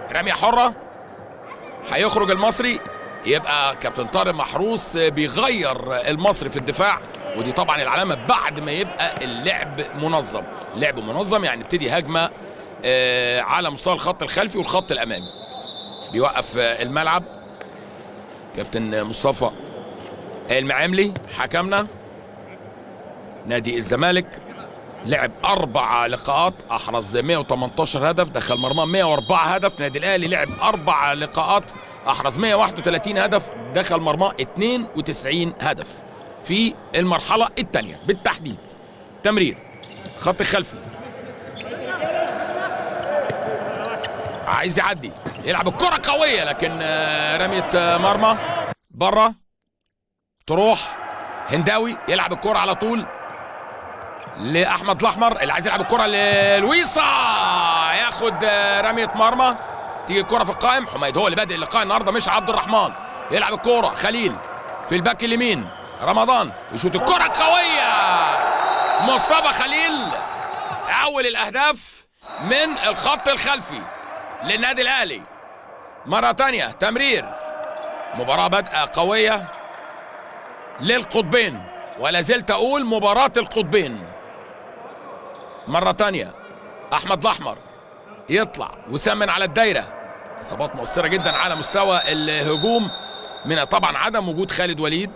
رميه حره هيخرج المصري يبقى كابتن طارق محروس بيغير المصري في الدفاع ودي طبعا العلامه بعد ما يبقى اللعب منظم لعب منظم يعني ابتدي هجمه آه، على مستوى الخط الخلفي والخط الامامي بيوقف آه، الملعب كابتن مصطفى المعاملي حكمنا نادي الزمالك لعب اربع لقاءات احرز 118 هدف دخل مرمى 104 هدف نادي الاهلي لعب اربع لقاءات احرز 131 هدف دخل مرمى 92 هدف في المرحله الثانيه بالتحديد تمرير خط خلفي عايز يعدي يلعب الكره قويه لكن آه، رميه آه، مرمى بره تروح هنداوي يلعب الكره على طول لاحمد الاحمر اللي عايز يلعب الكره للويصا ياخد آه، رميه مرمى تيجي الكره في القائم حميد هو اللي بادئ اللقاء النهارده مش عبد الرحمن يلعب الكره خليل في الباك اليمين رمضان يشوط الكره قويه مصطفى خليل اول الاهداف من الخط الخلفي للنادي الاهلي مره تانية تمرير مباراه بادئه قويه للقطبين ولا زلت اقول مباراه القطبين مرة تانية أحمد الأحمر يطلع وسام من على الدايرة إصابات مؤثرة جدا على مستوى الهجوم من طبعا عدم وجود خالد وليد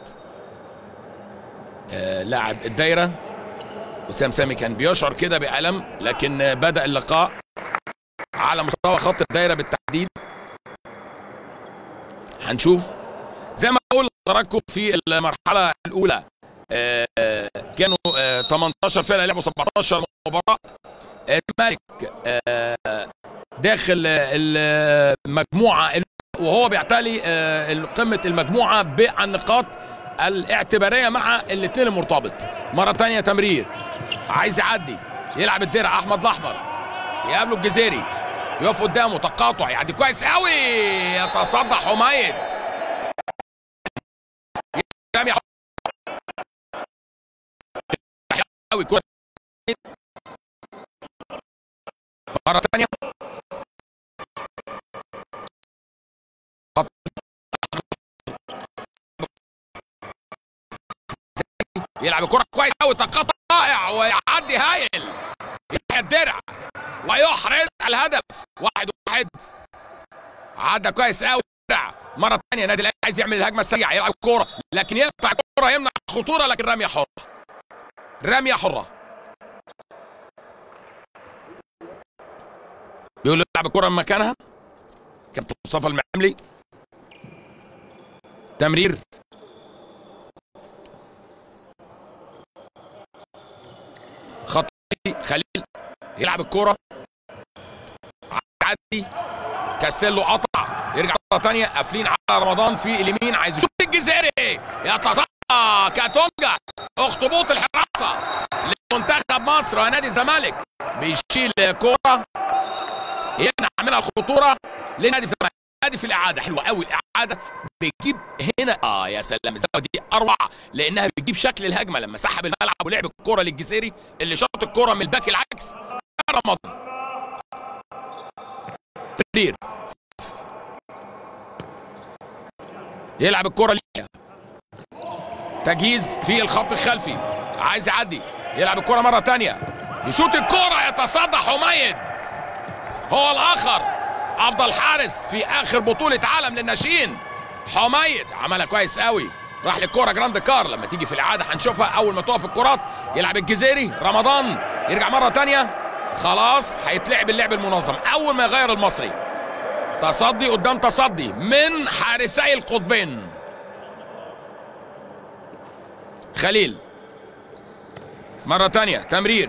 آه لاعب الدايرة وسام سامي كان بيشعر كده بألم لكن آه، بدأ اللقاء على مستوى خط الدايرة بالتحديد هنشوف زي ما بقول لحضراتكم في المرحلة الأولى آه، كانوا آه، 18 فرقه لعبوا 17 مباراه الملك آه، داخل آه، المجموعه ال- وهو بيعتلي آه، قمه المجموعه بالنقاط الاعتباريه مع الاثنين المرتبط مره ثانيه تمرير عايز يعدي يلعب الدرع احمد الاحمر يقابله الجزيري يقف قدامه تقاطع يعدي كويس قوي يتصدى حميد رمي قوي كرة مرة ثانية يلعب الكرة كويس قوي تقاطع رائع ويعدي هايل يحيى الدرع ويحرز الهدف واحد واحد عدى كويس قوي الدرع مرة ثانية نادي الاهلي عايز يعمل الهجمة السريعة يلعب الكرة لكن يقطع الكرة يمنع الخطورة لكن رمية حرة رمية حرة بيقول له يلعب الكرة من مكانها كابتن مصطفى المعملي تمرير خط خليل يلعب الكرة عدي كاستيلو قطع يرجع مرة تانية قافلين على رمضان في اليمين عايز يشوط الجزيري يتصدى كاتونجا اخطبوط الحراسة لمنتخب مصر ونادي الزمالك بيشيل كرة يمنع منها الخطورة لنادي الزمالك ادي في الاعاده حلوه قوي الاعاده بتجيب هنا اه يا سلام الزاويه دي اروع لانها بتجيب شكل الهجمه لما سحب الملعب ولعب الكره للجزيري اللي شاط الكره من الباك العكس رمضان تدير يلعب الكره ليها تجهيز في الخط الخلفي عايز يعدي يلعب الكره مره تانية يشوط الكره يتصدى حميد هو الاخر افضل حارس في اخر بطوله عالم للناشئين حميد عملها كويس قوي راح للكرة جراند كار لما تيجي في الاعاده هنشوفها اول ما تقف الكرات يلعب الجزيري رمضان يرجع مره تانية خلاص هيتلعب اللعب المنظم اول ما يغير المصري تصدي قدام تصدي من حارسي القطبين خليل مرة تانية تمرير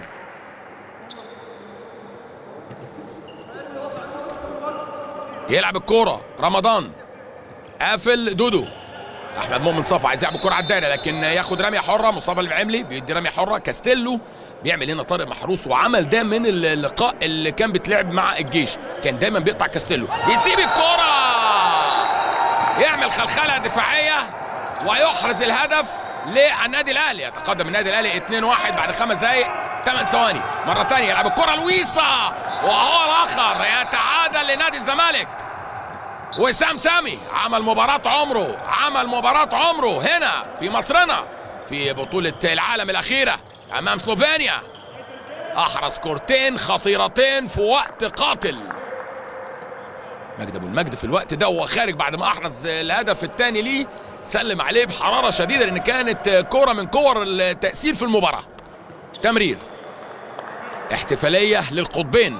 يلعب الكورة رمضان قافل دودو احمد مؤمن صفا عايز يلعب الكرة على الدايرة لكن ياخد رمية حرة مصطفى العملي بيدي رمية حرة كاستيلو بيعمل هنا طارق محروس وعمل ده من اللقاء اللي كان بيتلعب مع الجيش كان دايما بيقطع كاستيلو يسيب الكرة يعمل خلخلة دفاعية ويحرز الهدف للنادي الاهلي يتقدم النادي الاهلي 2-1 بعد خمس دقائق 8 ثواني مره ثانيه يلعب الكره لويسا وهو الاخر يتعادل لنادي الزمالك وسام سامي عمل مباراة عمره عمل مباراة عمره هنا في مصرنا في بطولة العالم الأخيرة أمام سلوفينيا أحرز كورتين خطيرتين في وقت قاتل مجد أبو المجد في الوقت ده وهو خارج بعد ما أحرز الهدف الثاني ليه سلم عليه بحرارة شديدة لأن كانت كورة من كور التأثير في المباراة تمرير احتفالية للقطبين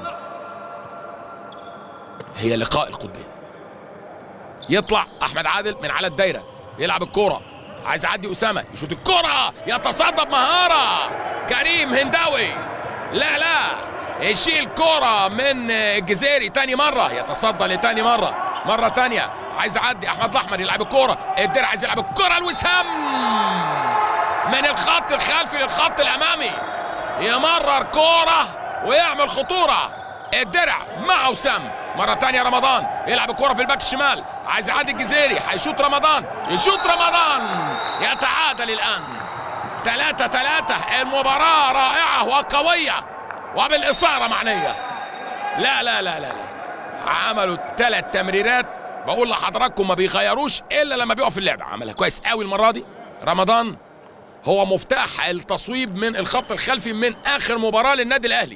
هي لقاء القطبين يطلع احمد عادل من على الدايره يلعب الكوره عايز يعدي اسامه يشوط الكوره يتصدى بمهاره كريم هنداوي لا لا يشيل كوره من الجزيري تاني مره يتصدى لتاني مره مره تانية عايز يعدي احمد الاحمر يلعب الكوره الدرع عايز يلعب الكوره لوسام من الخط الخلفي للخط الامامي يمرر كوره ويعمل خطوره الدرع مع وسام مرة تانية رمضان يلعب الكرة في الباك الشمال عايز يعدي الجزيري هيشوط رمضان يشوط رمضان يتعادل الآن ثلاثة ثلاثة المباراة رائعة وقوية وبالإثارة معنية لا لا لا لا لا عملوا ثلاث تمريرات بقول لحضراتكم ما بيغيروش إلا لما بيقف اللعب عملها كويس قوي المرة دي رمضان هو مفتاح التصويب من الخط الخلفي من آخر مباراة للنادي الأهلي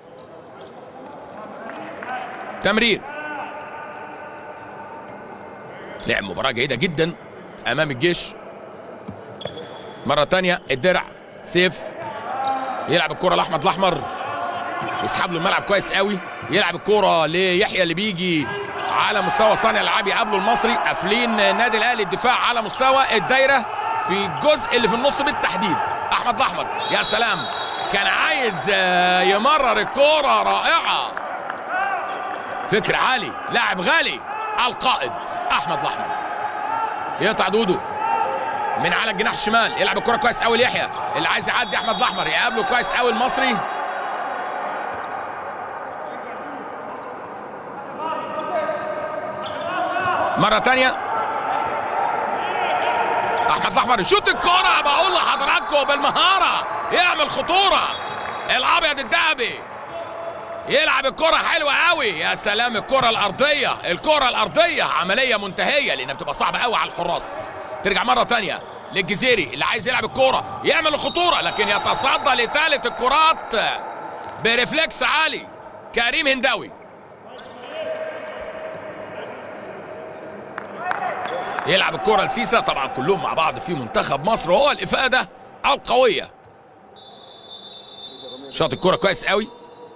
تمرير لعب مباراة جيدة جدا أمام الجيش مرة تانية الدرع سيف يلعب الكرة لأحمد الأحمر يسحب له الملعب كويس قوي يلعب الكرة ليحيى اللي بيجي على مستوى صانع الالعاب يقابله المصري قافلين النادي الاهلي الدفاع على مستوى الدايره في الجزء اللي في النص بالتحديد احمد الاحمر يا سلام كان عايز يمرر الكرة رائعه فكر عالي لاعب غالي القائد احمد الاحمر يقطع دودو من على الجناح الشمال يلعب الكره كويس قوي ليحيى اللي عايز يعدي احمد الاحمر يقابله كويس قوي المصري مره تانية احمد الاحمر يشوط الكره بقول لحضراتكم بالمهاره يعمل خطوره الابيض الذهبي يلعب الكرة حلوة قوي يا سلام الكرة الأرضية الكرة الأرضية عملية منتهية لأنها بتبقى صعبة قوي على الحراس ترجع مرة تانية للجزيري اللي عايز يلعب الكرة يعمل الخطورة لكن يتصدى لثالث الكرات بريفلكس عالي كريم هنداوي يلعب الكرة لسيسا طبعا كلهم مع بعض في منتخب مصر وهو الإفادة القوية شاط الكرة كويس قوي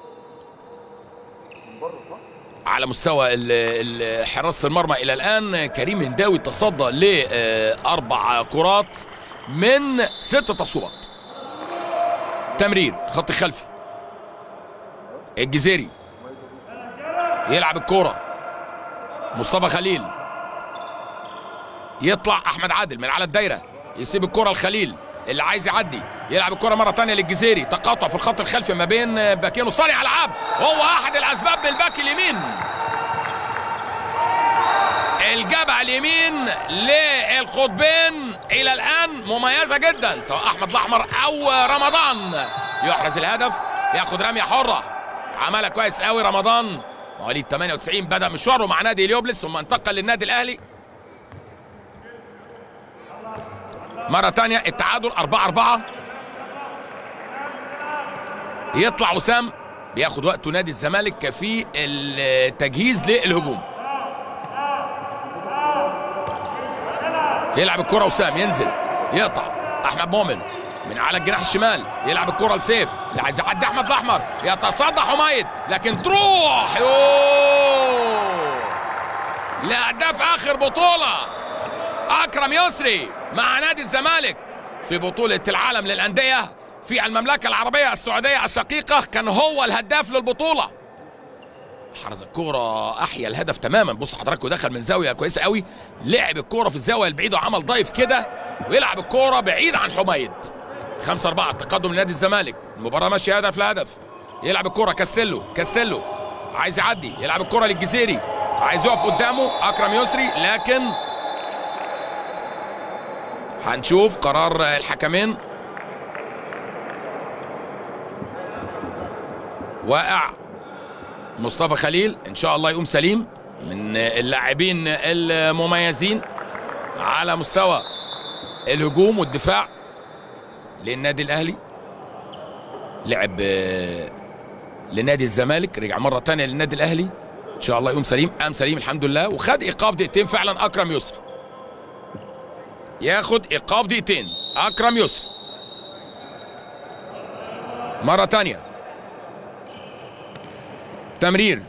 على مستوى حراسه المرمى الى الان كريم هنداوي تصدى لاربع كرات من ست تصويبات تمرير خط خلفي الجزيري يلعب الكرة مصطفى خليل يطلع احمد عادل من على الدايره يسيب الكرة لخليل اللي عايز يعدي يلعب الكرة مرة تانية للجزيري تقاطع في الخط الخلفي ما بين باكين وصانع ألعاب هو أحد الأسباب بالباك اليمين الجبهة اليمين للقطبين إلى الآن مميزة جدا سواء أحمد الأحمر أو رمضان يحرز الهدف ياخد رمية حرة عملها كويس قوي رمضان مواليد 98 بدأ مشواره مع نادي اليوبلس ثم انتقل للنادي الأهلي مرة تانية التعادل 4 4 يطلع وسام بياخد وقته نادي الزمالك في التجهيز للهجوم يلعب الكرة وسام ينزل يقطع احمد مؤمن من على الجناح الشمال يلعب الكرة لسيف اللي عايز يعدي احمد الاحمر يتصدى حميد لكن تروح يوه لاهداف اخر بطولة اكرم يسري مع نادي الزمالك في بطولة العالم للأندية في المملكة العربية السعودية الشقيقة كان هو الهداف للبطولة حرز الكورة أحيا الهدف تماما بص حضراتكم دخل من زاوية كويسة قوي لعب الكورة في الزاوية البعيدة وعمل ضايف كده ويلعب الكورة بعيد عن حميد خمسة أربعة تقدم لنادي الزمالك المباراة ماشية هدف لهدف يلعب الكورة كاستيلو كاستيلو عايز يعدي يلعب الكورة للجزيري عايز يقف قدامه أكرم يسري لكن هنشوف قرار الحكمين واقع مصطفى خليل ان شاء الله يقوم سليم من اللاعبين المميزين على مستوى الهجوم والدفاع للنادي الاهلي لعب آه، لنادي الزمالك رجع مره تانية للنادي الاهلي ان شاء الله يقوم سليم قام سليم الحمد لله وخد ايقاف دقيقتين فعلا اكرم يسر ياخد ايقاف دقيقتين اكرم يسر مره تانية تمرير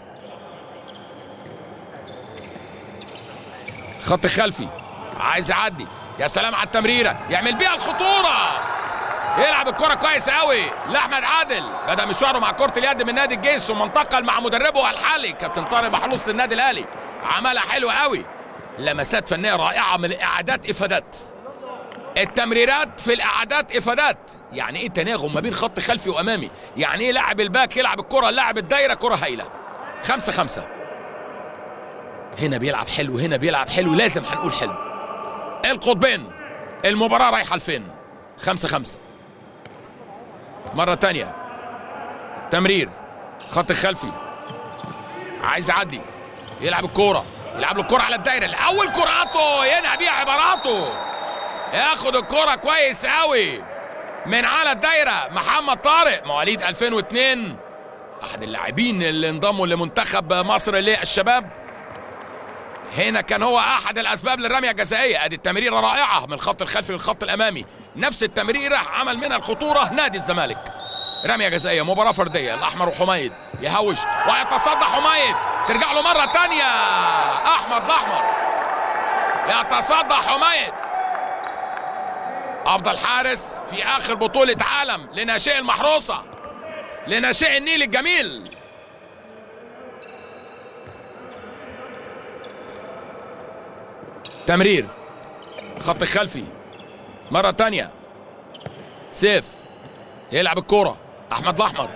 خط خلفي عايز يعدي يا سلام على التمريره يعمل بيها الخطوره يلعب الكرة كويس قوي لاحمد عادل بدا مشواره مع كرة اليد من نادي الجيش ثم انتقل مع مدربه الحالي كابتن طارق محروس للنادي الاهلي عملها حلوة قوي لمسات فنية رائعة من الاعادات افادات التمريرات في الاعادات افادات يعني ايه تناغم ما بين خط خلفي وامامي يعني ايه لاعب الباك يلعب الكرة لاعب الدايرة كرة هايلة خمسة خمسة هنا بيلعب حلو هنا بيلعب حلو لازم هنقول حلو القطبين المباراة رايحة لفين خمسة خمسة مرة تانية تمرير خط الخلفي عايز يعدي يلعب الكورة يلعب له الكورة على الدايرة الأول كراته ينهى بيها عباراته ياخد الكورة كويس قوي من على الدايرة محمد طارق مواليد 2002 أحد اللاعبين اللي انضموا لمنتخب مصر للشباب هنا كان هو احد الاسباب للرميه الجزائيه ادي التمريره رائعه من الخط الخلفي للخط الامامي نفس التمريره عمل منها الخطوره نادي الزمالك رميه جزائيه مباراه فرديه الاحمر وحميد يهوش ويتصدى حميد ترجع له مره تانية احمد الاحمر يتصدى حميد افضل حارس في اخر بطوله عالم لناشئ المحروسه لناشئ النيل الجميل تمرير خط خلفي مرة تانية سيف يلعب الكرة أحمد الأحمر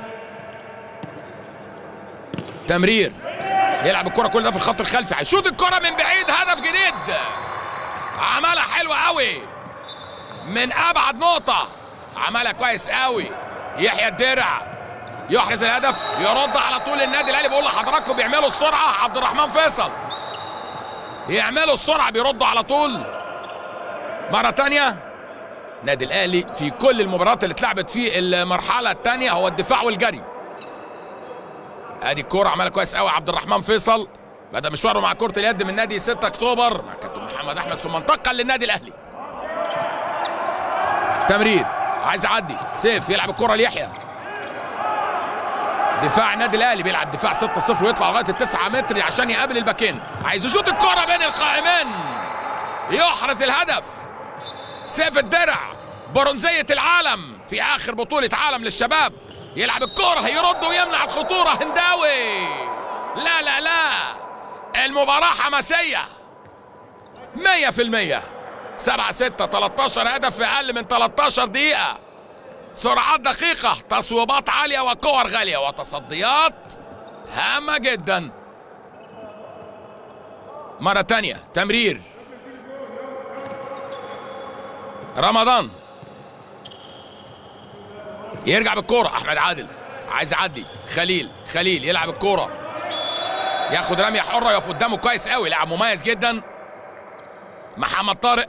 تمرير يلعب الكرة كل ده في الخط الخلفي هيشوط الكرة من بعيد هدف جديد عملها حلوة قوي من أبعد نقطة عملها كويس قوي يحيى الدرع يحرز الهدف يرد على طول النادي الاهلي بيقول لحضراتكم بيعملوا السرعه عبد الرحمن فيصل يعملوا السرعة بيردوا على طول مرة تانية نادي الأهلي في كل المباريات اللي اتلعبت في المرحلة الثانية هو الدفاع والجري ادي الكورة عملها كويس قوي عبد الرحمن فيصل بدأ مشواره مع كرة اليد من نادي 6 اكتوبر مع كابتن محمد احمد ثم انتقل للنادي الاهلي تمرير عايز يعدي سيف يلعب الكرة ليحيى دفاع النادي الاهلي بيلعب دفاع 6-0 ويطلع لغايه التسعة متر عشان يقابل الباكين عايز يشوط الكرة بين القائمين يحرز الهدف سيف الدرع برونزية العالم في اخر بطولة عالم للشباب يلعب الكرة هيرد ويمنع الخطورة هنداوي لا لا لا المباراة حماسية 100% 7 6 13 هدف في اقل من 13 دقيقة سرعات دقيقة تصويبات عالية وكور غالية وتصديات هامة جدا مرة تانية تمرير رمضان يرجع بالكورة أحمد عادل عايز يعدي خليل خليل يلعب الكورة ياخد رمية حرة يقف قدامه كويس قوي لاعب مميز جدا محمد طارق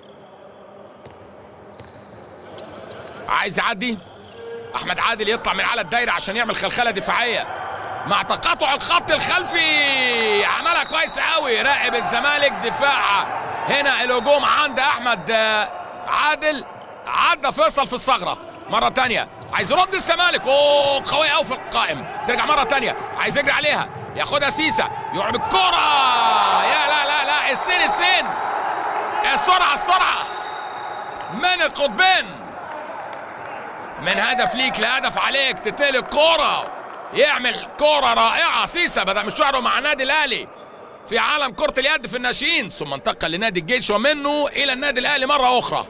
عايز يعدي احمد عادل يطلع من على الدايره عشان يعمل خلخله دفاعيه مع تقاطع الخط الخلفي عملها كويس قوي راقب الزمالك دفاع هنا الهجوم عند احمد عادل عدى فيصل في الثغره مره تانية عايز يرد الزمالك اوه قوي قوي في القائم ترجع مره تانية عايز يجري عليها ياخدها سيسا يلعب الكره يا لا لا لا السين السين السرعه السرعه من القطبين من هدف ليك لهدف عليك تتنقل الكوره يعمل كوره رائعه سيسا بدا مشواره مع النادي الاهلي في عالم كره اليد في الناشئين ثم انتقل لنادي الجيش ومنه الى النادي الاهلي مره اخرى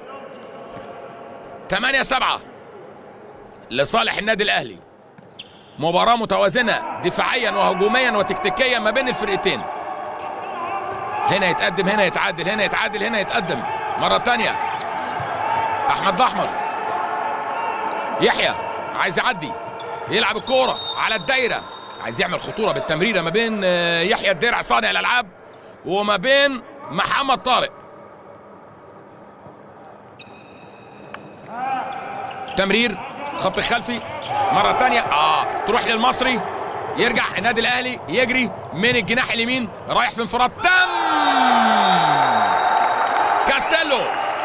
8 7 لصالح النادي الاهلي مباراه متوازنه دفاعيا وهجوميا وتكتيكيا ما بين الفرقتين هنا يتقدم هنا يتعادل هنا يتعادل هنا يتقدم مره ثانيه احمد الاحمر يحيى عايز يعدي يلعب الكوره على الدايره عايز يعمل خطوره بالتمريره ما بين آه، يحيى الدرع صانع الالعاب وما بين محمد طارق تمرير خط الخلفي مرة تانية اه تروح للمصري يرجع النادي الاهلي يجري من الجناح اليمين رايح في انفراد تم كاستيلو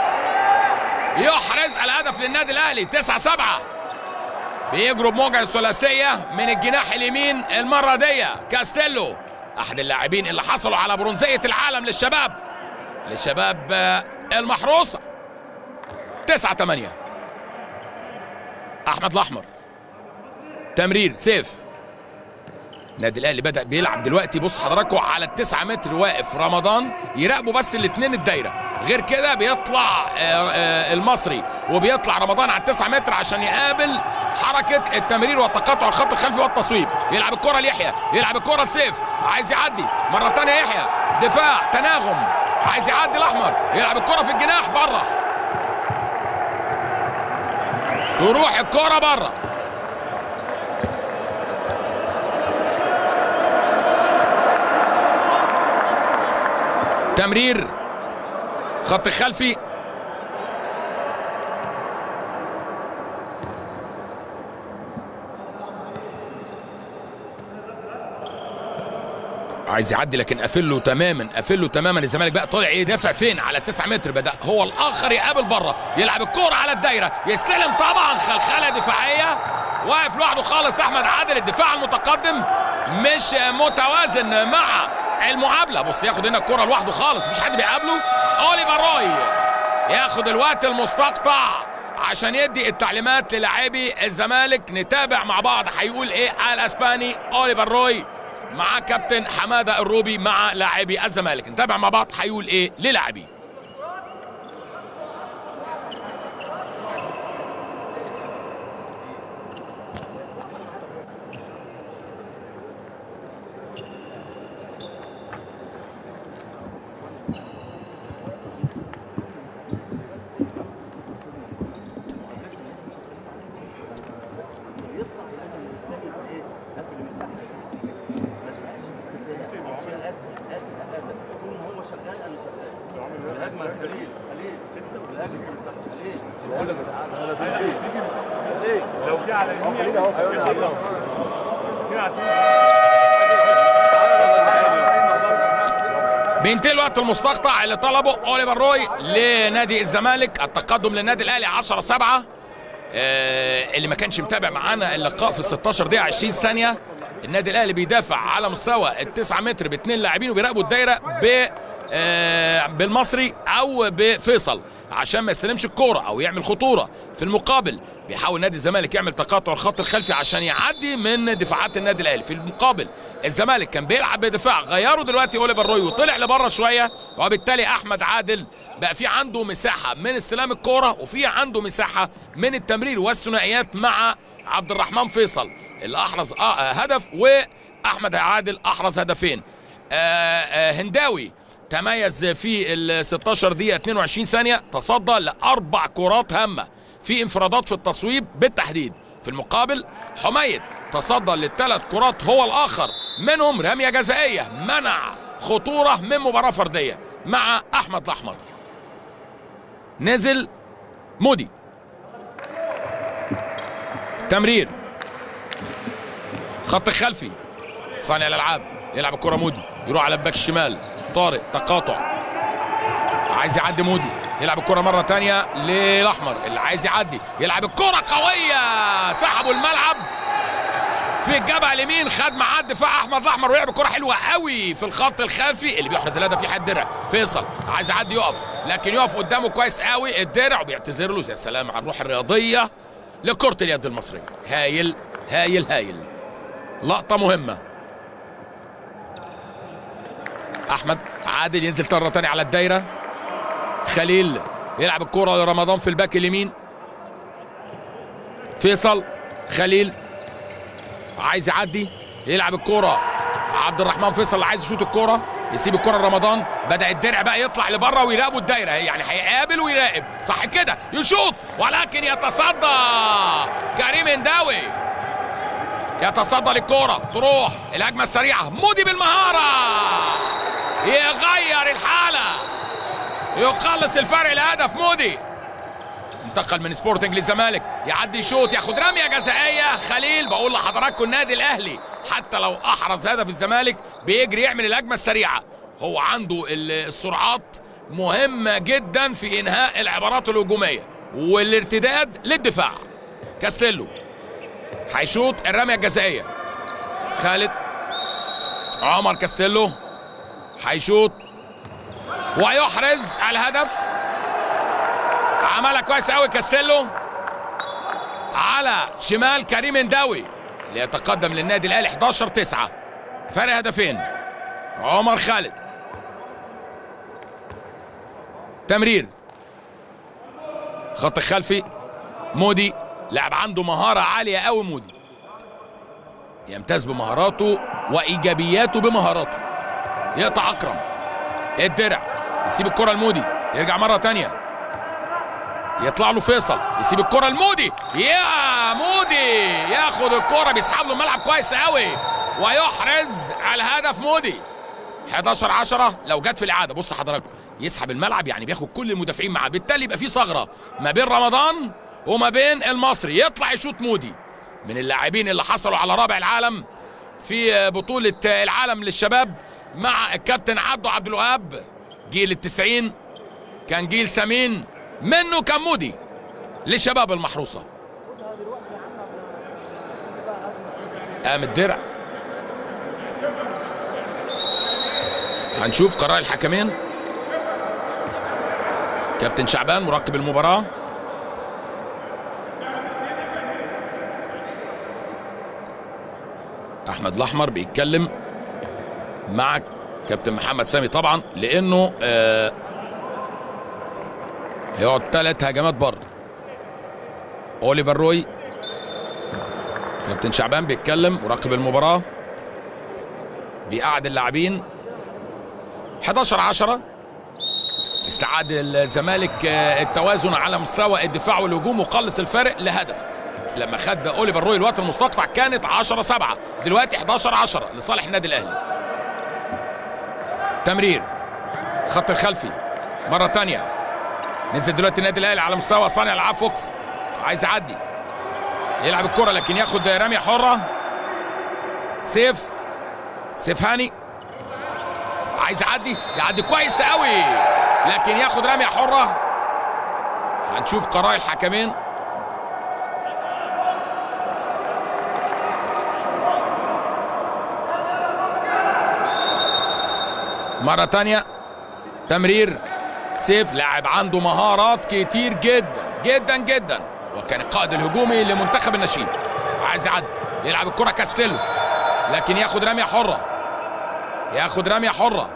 يحرز الهدف للنادي الاهلي 9 7 بيجروا بموجة الثلاثية من الجناح اليمين المرة دي كاستيلو أحد اللاعبين اللي حصلوا على برونزية العالم للشباب للشباب آه، المحروسة 9 8 أحمد الأحمر تمرير سيف النادي الاهلي بدا بيلعب دلوقتي بص حضراتكم على التسعة متر واقف رمضان يراقبوا بس الاثنين الدايره غير كده بيطلع آه، آه، المصري وبيطلع رمضان على التسعة متر عشان يقابل حركه التمرير والتقاطع الخط الخلفي والتصويب يلعب الكره ليحيى يلعب الكره لسيف عايز يعدي مره ثانيه يحيى دفاع تناغم عايز يعدي الاحمر يلعب الكره في الجناح بره تروح الكره بره تمرير خط خلفي عايز يعدي لكن قافله تماما قافله تماما الزمالك بقى طالع يدافع فين على 9 متر بدا هو الاخر يقابل بره يلعب الكوره على الدايره يستلم طبعا خلخله دفاعيه واقف لوحده خالص احمد عادل الدفاع المتقدم مش متوازن مع المقابله بص ياخد هنا الكوره لوحده خالص مفيش حد بيقابله اوليفر روي ياخد الوقت المستقطع عشان يدي التعليمات للاعبي الزمالك نتابع مع بعض هيقول ايه الاسباني اوليفر روي مع كابتن حماده الروبي مع لاعبي الزمالك نتابع مع بعض هيقول ايه للاعبي لو جه على يمين بينتهي الوقت المستقطع اللي طلبه اوليفر روي لنادي الزمالك التقدم للنادي الاهلي 10 7 آه اللي ما كانش متابع معانا اللقاء في ال 16 دقيقه 20 ثانيه النادي الاهلي بيدافع على مستوى التسعة متر باثنين لاعبين وبيراقبوا الدايره ب آه بالمصري او بفيصل عشان ما يستلمش الكوره او يعمل خطوره في المقابل بيحاول نادي الزمالك يعمل تقاطع الخط الخلفي عشان يعدي من دفاعات النادي الاهلي في المقابل الزمالك كان بيلعب بدفاع غيروا دلوقتي اوليفر روي وطلع لبره شويه وبالتالي احمد عادل بقى في عنده مساحه من استلام الكوره وفي عنده مساحه من التمرير والثنائيات مع عبد الرحمن فيصل اللي احرز آه آه هدف واحمد عادل احرز هدفين آه آه هنداوي تميز في ال 16 دقيقة 22 ثانية تصدى لأربع كرات هامة في انفرادات في التصويب بالتحديد في المقابل حميد تصدى للثلاث كرات هو الآخر منهم رمية جزائية منع خطورة من مباراة فردية مع أحمد الأحمر نزل مودي تمرير خط خلفي صانع الالعاب يلعب الكره مودي يروح على الباك الشمال طارق تقاطع عايز يعدي مودي يلعب الكره مره تانية للاحمر اللي عايز يعدي يلعب الكره قويه سحبوا الملعب في الجبهه اليمين خد معاه الدفاع احمد الاحمر ويلعب الكره حلوه قوي في الخط الخلفي اللي بيحرز الهدف في حد درع فيصل عايز يعدي يقف لكن يقف قدامه كويس قوي الدرع وبيعتذر له يا سلام على الروح الرياضيه لكره اليد المصريه هايل هايل هايل لقطه مهمه احمد عادل ينزل مره تانية على الدايره خليل يلعب الكره لرمضان في الباك اليمين فيصل خليل عايز يعدي يلعب الكره عبد الرحمن فيصل اللي عايز يشوط الكره يسيب الكره لرمضان بدا الدرع بقى يطلع لبره ويراقبوا الدايره يعني هيقابل ويراقب صح كده يشوط ولكن يتصدى كريم هنداوي يتصدى للكوره تروح الهجمه السريعه مودي بالمهاره يغير الحاله يقلص الفرق لهدف مودي انتقل من سبورتنج للزمالك يعدي شوط ياخد رميه جزائيه خليل بقول لحضراتكم النادي الاهلي حتى لو احرز هدف الزمالك بيجري يعمل الهجمه السريعه هو عنده السرعات مهمه جدا في انهاء العبارات الهجوميه والارتداد للدفاع كاستيلو هيشوط الرميه الجزائيه خالد عمر كاستيلو هيشوط ويحرز الهدف عملها كويس قوي كاستيلو على شمال كريم انداوي ليتقدم للنادي الاهلي 11 9 فرق هدفين عمر خالد تمرير خط الخلفي مودي لاعب عنده مهارة عالية قوي مودي يمتاز بمهاراته وإيجابياته بمهاراته يقطع أكرم الدرع يسيب الكرة لمودي يرجع مرة تانية يطلع له فيصل يسيب الكرة لمودي يا مودي ياخد الكرة بيسحب له الملعب كويس قوي ويحرز الهدف مودي 11 10 لو جت في الاعاده بص حضراتكم يسحب الملعب يعني بياخد كل المدافعين معاه بالتالي يبقى في ثغره ما بين رمضان وما بين المصري يطلع يشوط مودي من اللاعبين اللي حصلوا على رابع العالم في بطوله العالم للشباب مع الكابتن عبده عبد الوهاب جيل التسعين كان جيل سمين منه كان مودي للشباب المحروسه قام الدرع هنشوف قرار الحكمين كابتن شعبان مراقب المباراة أحمد الأحمر بيتكلم مع كابتن محمد سامي طبعا لأنه آه هيقعد ثلاث هجمات بره أوليفر روي كابتن شعبان بيتكلم مراقب المباراة بيقعد اللاعبين 11 10 استعاد الزمالك التوازن على مستوى الدفاع والهجوم وقلص الفارق لهدف لما خد اوليفر روي الوقت المستقطع كانت 10 7 دلوقتي 11 10 لصالح النادي الاهلي تمرير خط الخلفي مره ثانيه نزل دلوقتي النادي الاهلي على مستوى صانع العاب فوكس عايز يعدي يلعب الكره لكن ياخد رميه حره سيف سيف هاني عايز يعدي يعدي كويس قوي لكن ياخد رميه حره هنشوف قرار الحكمين مرة تانية تمرير سيف لاعب عنده مهارات كتير جدا جدا جدا وكان القائد الهجومي لمنتخب الناشئين عايز يعدي يلعب الكرة كاستيلو لكن ياخد رمية حرة ياخد رمية حرة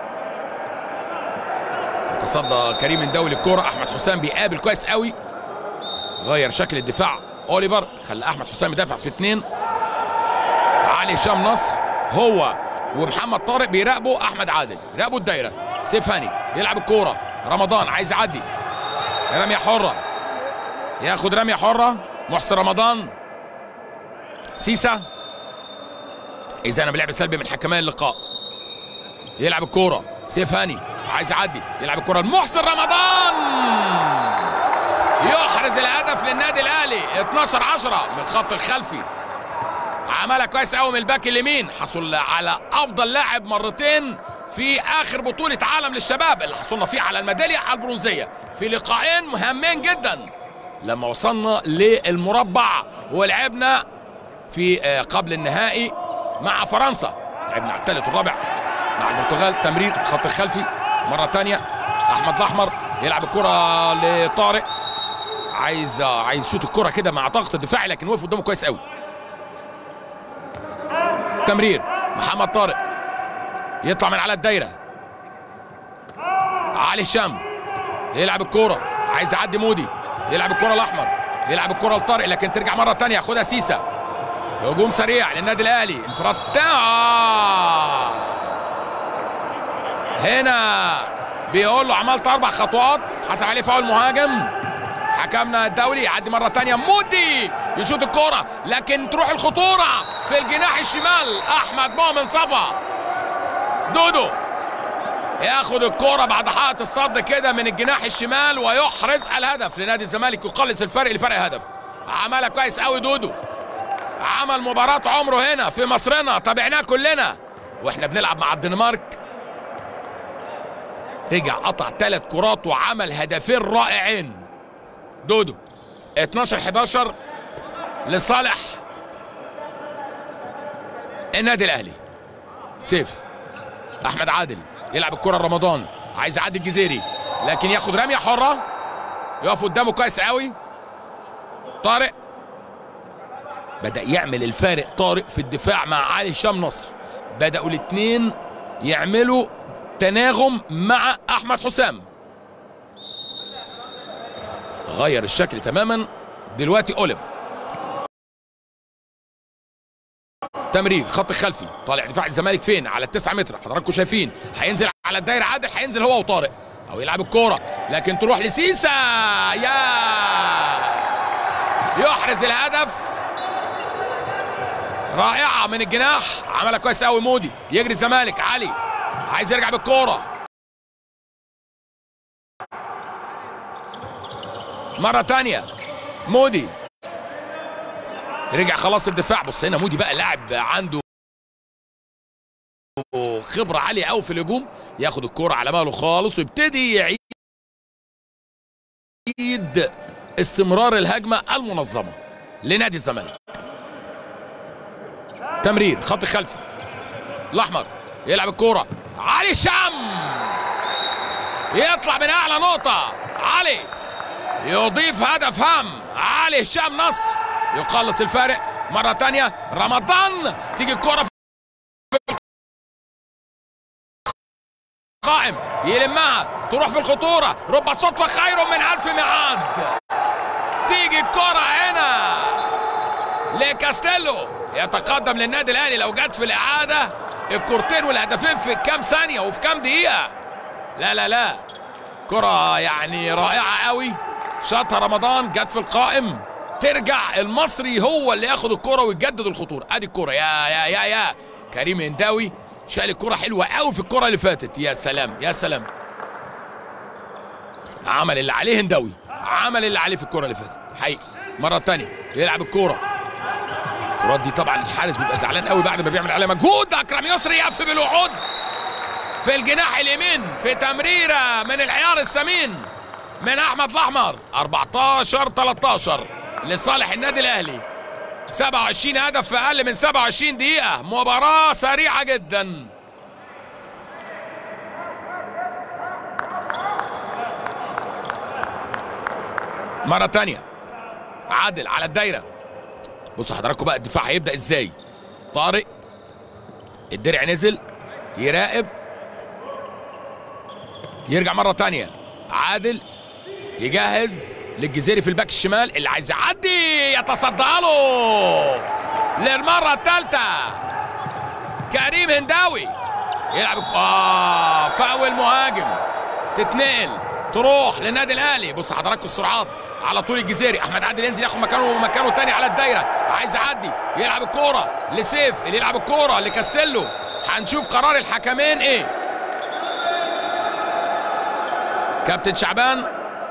يتصدى كريم الدولي للكرة أحمد حسام بيقابل كويس قوي غير شكل الدفاع أوليفر خلى أحمد حسام يدافع في اتنين علي هشام نصر هو ومحمد طارق بيراقبوا أحمد عادل يراقبوا الدايرة سيف هاني يلعب الكورة رمضان عايز يعدي رمية حرة ياخد رمية حرة محسن رمضان سيسا إذا أنا بلعب سلبي من حكمان اللقاء يلعب الكورة سيف هاني عايز يعدي يلعب الكرة لمحسن رمضان يحرز الهدف للنادي الاهلي 12 10 من الخط الخلفي عملها كويس قوي من الباك اليمين حصل على افضل لاعب مرتين في اخر بطوله عالم للشباب اللي حصلنا فيه على الميداليه على البرونزيه في لقاءين مهمين جدا لما وصلنا للمربع ولعبنا في قبل النهائي مع فرنسا لعبنا على الثالث والرابع مع البرتغال تمرير خط الخلفي مره ثانيه احمد الاحمر يلعب الكره لطارق عايز عايز يشوط الكره كده مع ضغط الدفاعي لكن وقف قدامه كويس قوي تمرير محمد طارق يطلع من على الدايره علي هشام يلعب الكوره عايز يعدي مودي يلعب الكره الاحمر يلعب الكره لطارق لكن ترجع مره ثانيه ياخدها سيسا هجوم سريع للنادي الاهلي انفراد آه. هنا بيقول له عملت اربع خطوات حسب عليه فاول مهاجم حكمنا الدولي يعدي مره ثانيه مودي يشوط الكرة لكن تروح الخطورة في الجناح الشمال أحمد مؤمن صفا دودو ياخد الكرة بعد حائط الصد كده من الجناح الشمال ويحرز الهدف لنادي الزمالك يقلص الفرق لفرق هدف عملها كويس قوي دودو عمل مباراة عمره هنا في مصرنا تابعناه كلنا واحنا بنلعب مع الدنمارك رجع قطع ثلاث كرات وعمل هدفين رائعين دودو 12 11 لصالح النادي الاهلي سيف احمد عادل يلعب الكره رمضان عايز يعدي الجزيري لكن ياخد رميه حره يقف قدامه كويس قوي طارق بدا يعمل الفارق طارق في الدفاع مع علي هشام نصر بداوا الاثنين يعملوا تناغم مع احمد حسام غير الشكل تماما دلوقتي اوليف تمرير خط خلفي طالع دفاع الزمالك فين على التسعة متر حضراتكم شايفين هينزل على الدايره عادل هينزل هو وطارق او يلعب الكوره لكن تروح لسيسا يا يحرز الهدف رائعه من الجناح عملها كويس قوي مودي يجري الزمالك علي عايز يرجع بالكوره مره تانية مودي رجع خلاص الدفاع بص هنا مودي بقى لاعب عنده خبره عاليه قوي في الهجوم ياخد الكوره على ماله خالص ويبتدي يعيد استمرار الهجمه المنظمه لنادي الزمالك تمرير خط خلفي الاحمر يلعب الكوره علي شام يطلع من اعلى نقطه علي يضيف هدف هام علي هشام نصر يقلص الفارق مرة تانية رمضان تيجي الكرة في قائم يلمها تروح في الخطورة رب صدفة خير من ألف ميعاد تيجي الكرة هنا لكاستيلو يتقدم للنادي الأهلي لو جت في الإعادة الكورتين والهدفين في كام ثانية وفي كام دقيقة لا لا لا كرة يعني رائعة قوي شاطها رمضان جت في القائم ترجع المصري هو اللي ياخد الكرة ويجدد الخطورة ادي الكرة يا يا يا يا كريم هنداوي شال الكرة حلوة قوي في الكرة اللي فاتت يا سلام يا سلام عمل اللي عليه هنداوي عمل اللي عليه في الكرة اللي فاتت حقيقي مرة تانية يلعب الكرة الكرات دي طبعا الحارس بيبقى زعلان قوي بعد ما بيعمل عليها مجهود اكرم يسري يقف بالوعود في الجناح اليمين في تمريره من العيار الثمين من احمد الاحمر 14 13 لصالح النادي الاهلي 27 هدف في اقل من 27 دقيقه مباراه سريعه جدا مره تانية عادل على الدايره بصوا حضراتكم بقى الدفاع هيبدا ازاي طارق الدرع نزل يراقب يرجع مره تانية عادل يجهز للجزيري في الباك الشمال اللي عايز يعدي يتصدى له للمره الثالثه كريم هنداوي يلعب اه فاول مهاجم تتنقل تروح للنادي الاهلي بص حضراتكم السرعات على طول الجزيري احمد عادل ينزل ياخد مكانه مكانه الثاني على الدايره عايز يعدي يلعب الكوره لسيف اللي يلعب الكوره لكاستيلو هنشوف قرار الحكمين ايه كابتن شعبان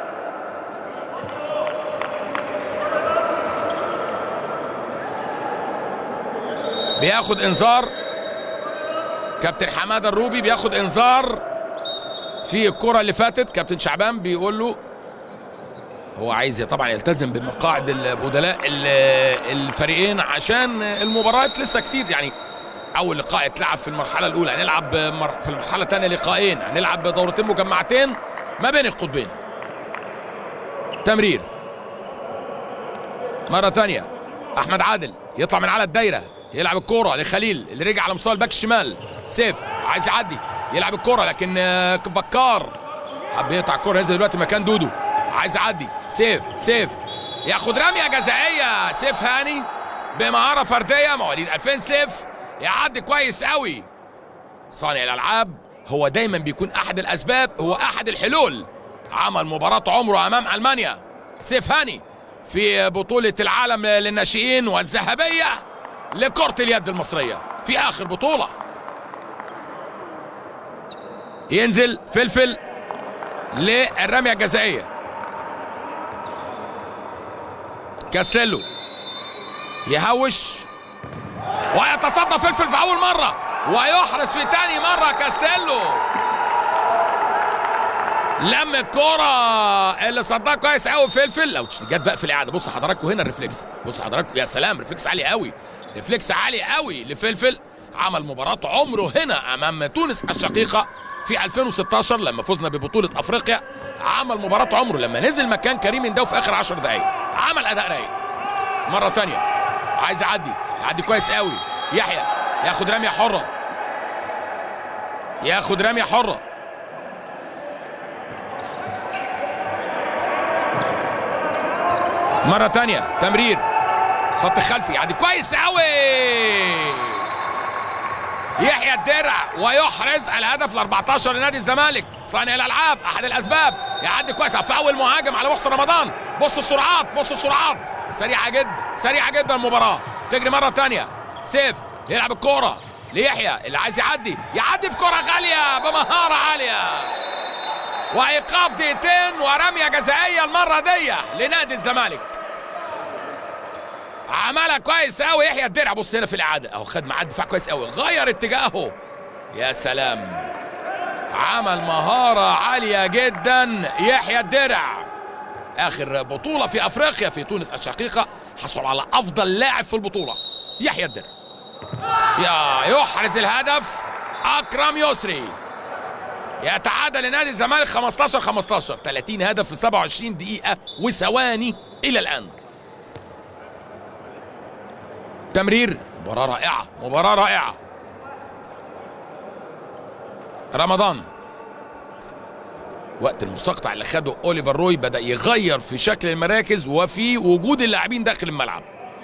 بياخد انذار كابتن حماده الروبي بياخد انذار في الكره اللي فاتت كابتن شعبان بيقول له هو عايز طبعا يلتزم بمقاعد البدلاء الفريقين عشان المباريات لسه كتير يعني اول لقاء اتلعب في المرحله الاولى هنلعب في المرحله الثانيه لقاءين هنلعب دورتين مجمعتين ما بين القطبين تمرير مرة ثانية أحمد عادل يطلع من على الدايرة يلعب الكورة لخليل اللي رجع على مستوى الباك الشمال سيف عايز يعدي يلعب الكورة لكن بكار حب يقطع الكورة نزل دلوقتي مكان دودو عايز يعدي سيف سيف ياخد رمية جزائية سيف هاني بمهارة فردية مواليد 2000 سيف يعدي كويس قوي صانع الألعاب هو دايما بيكون أحد الأسباب هو أحد الحلول عمل مباراة عمره أمام ألمانيا سيف هاني في بطولة العالم للناشئين والذهبية لكرة اليد المصرية في آخر بطولة ينزل فلفل للرمية الجزائية كاستيلو يهوش ويتصدى فلفل في أول مرة ويحرز في تاني مرة كاستيلو لم الكرة اللي صدها كويس قوي فلفل لو جت بقى في الاعاده بص حضراتكم هنا الريفلكس بص حضراتكم يا سلام ريفلكس عالي قوي ريفلكس عالي قوي لفلفل عمل مباراة عمره هنا امام تونس الشقيقة في 2016 لما فزنا ببطولة افريقيا عمل مباراة عمره لما نزل مكان كريم انداو في اخر 10 دقايق عمل اداء رايق مرة تانية عايز يعدي يعدي كويس قوي يحيى ياخد رمية حرة ياخد رمية حرة مرة تانية تمرير خط خلفي يعدي كويس قوي يحيى الدرع ويحرز الهدف ال 14 لنادي الزمالك صانع الالعاب احد الاسباب يعدي كويس فاول مهاجم على محسن رمضان بص السرعات بص السرعات سريعه جدا سريعه جدا المباراه تجري مره تانية سيف يلعب الكوره ليحيى اللي عايز يعدي يعدي في كره غاليه بمهاره عاليه وايقاف دقيقتين ورميه جزائيه المره دي لنادي الزمالك عملها كويس قوي يحيى الدرع بص هنا في الاعاده اهو خد معاه الدفاع كويس قوي غير اتجاهه يا سلام عمل مهاره عاليه جدا يحيى الدرع اخر بطوله في افريقيا في تونس الشقيقه حصل على افضل لاعب في البطوله يحيى الدرع يا يحرز الهدف اكرم يسري يتعادل لنادي الزمالك 15 15 30 هدف في 27 دقيقة وثواني إلى الآن تمرير مباراة رائعة مباراة رائعة رمضان وقت المستقطع اللي خده اوليفر روي بدا يغير في شكل المراكز وفي وجود اللاعبين داخل الملعب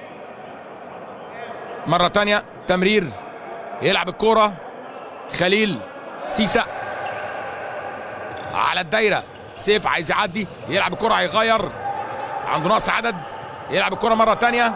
مرة تانية تمرير يلعب الكرة خليل سيسا على الدايرة سيف عايز يعدي يلعب الكرة هيغير عنده نقص عدد يلعب الكرة مرة تانية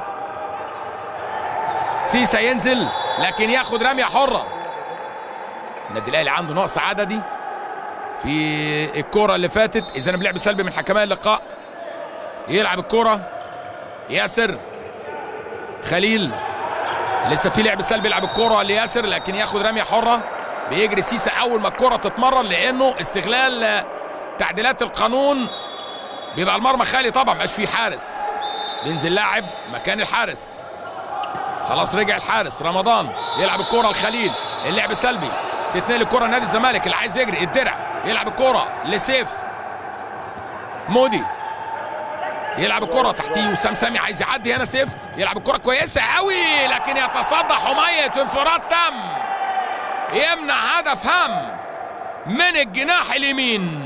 سيسا ينزل لكن ياخد رمية حرة النادي الأهلي عنده نقص عددي في الكرة اللي فاتت إذا بلعب سلبي من حكماء اللقاء يلعب الكرة ياسر خليل لسه في لعب سلبي يلعب الكرة لياسر لكن ياخد رمية حرة بيجري سيسا اول ما الكره تتمرر لانه استغلال تعديلات القانون بيبقى المرمى خالي طبعا مبقاش فيه حارس بينزل لاعب مكان الحارس خلاص رجع الحارس رمضان يلعب الكره لخليل اللعب سلبي تتنقل الكره لنادي الزمالك اللي عايز يجري الدرع يلعب الكره لسيف مودي يلعب الكرة تحتيه وسام سامي عايز يعدي هنا سيف يلعب الكرة كويسة قوي لكن يتصدى حمية انفراد تم يمنع هدف هام من الجناح اليمين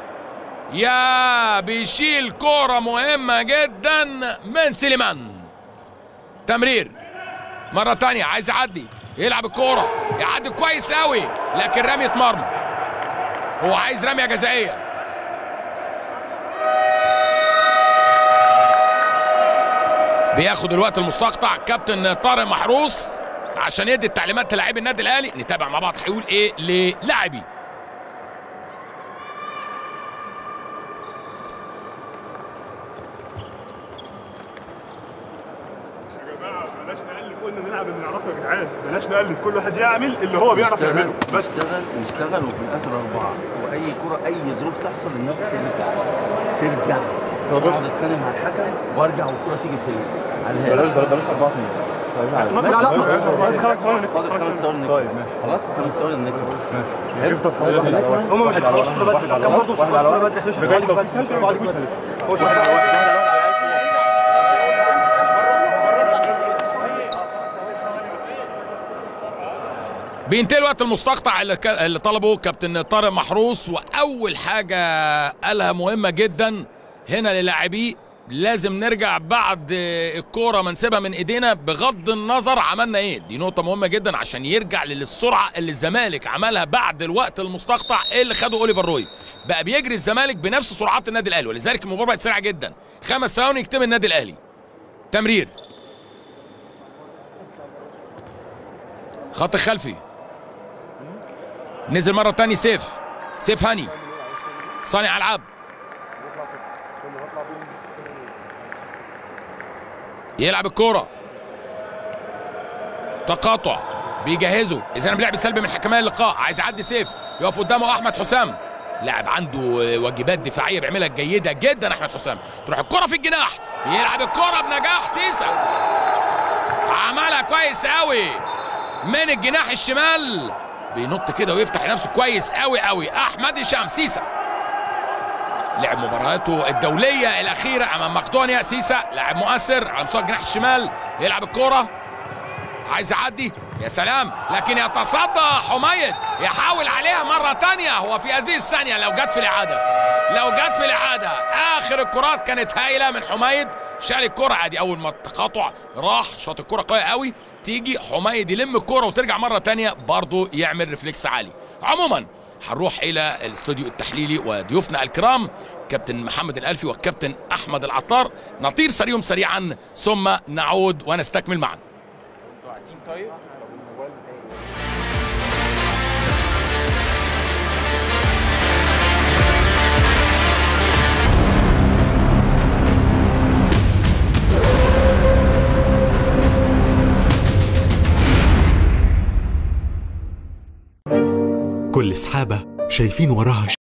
يا بيشيل كرة مهمة جدا من سليمان تمرير مرة تانية عايز يعدي يلعب الكرة يعدي كويس قوي لكن رمية مرمى هو عايز رمية جزائية بياخد الوقت المستقطع كابتن طارق محروس عشان يدي التعليمات للاعبي النادي الاهلي نتابع مع بعض هيقول ايه للاعبي يا جماعه بلاش نقلب قلنا نلعب اللي نعرفه يا جدعان بلاش نقلب كل واحد يعمل اللي هو بيعرف يعمله بس نشتغل نشتغل وفي الاخر اربعه واي كره اي ظروف تحصل الناس ترجع ترجع اقعد اتخانق مع الحكم وارجع والكره تيجي في على الهادي بلاش بلاش اربعه لا لا بس خمس ثواني فاضل خمس ثواني طيب نكمل ماشي خلاص خمس ثواني نكمل هم مش هيخلصوا كل بدري الحكم برضه مش هيخلصوا كل بدري هو مش واحد على واحد بينتهي الوقت المستقطع اللي, كا- اللي طلبه كابتن طارق محروس واول حاجه قالها مهمه جدا هنا للاعبيه لازم نرجع بعد الكوره ما نسيبها من ايدينا بغض النظر عملنا ايه دي نقطه مهمه جدا عشان يرجع للسرعه اللي الزمالك عملها بعد الوقت المستقطع اللي خده اوليفر روي بقى بيجري الزمالك بنفس سرعات النادي الاهلي ولذلك المباراه بقت سريعه جدا خمس ثواني يكتم النادي الاهلي تمرير خط خلفي نزل مره تاني سيف سيف هاني صانع العاب يلعب الكوره تقاطع بيجهزوا اذا بيلعب سلبي من حكمان اللقاء عايز يعدي سيف يقف قدامه احمد حسام لاعب عنده واجبات دفاعيه بيعملها جيده جدا احمد حسام تروح الكره في الجناح يلعب الكره بنجاح سيسا عملها كويس قوي من الجناح الشمال بينط كده ويفتح لنفسه كويس قوي قوي احمد هشام سيسا لعب مبارياته الدوليه الاخيره امام مقدونيا سيسا لاعب مؤثر على مستوى الجناح الشمال يلعب الكوره عايز يعدي يا سلام لكن يتصدى حميد يحاول عليها مرة تانية هو في هذه الثانية لو جت في الإعادة لو جت في الإعادة آخر الكرات كانت هايلة من حميد شال الكرة عادي أول ما التقاطع راح شاط الكرة قوية قوي تيجي حميد يلم الكرة وترجع مرة تانية برضه يعمل ريفلكس عالي عموما هنروح إلى الاستوديو التحليلي وضيوفنا الكرام كابتن محمد الألفي والكابتن أحمد العطار نطير سريهم سريعا ثم نعود ونستكمل معا كل سحابة شايفين وراها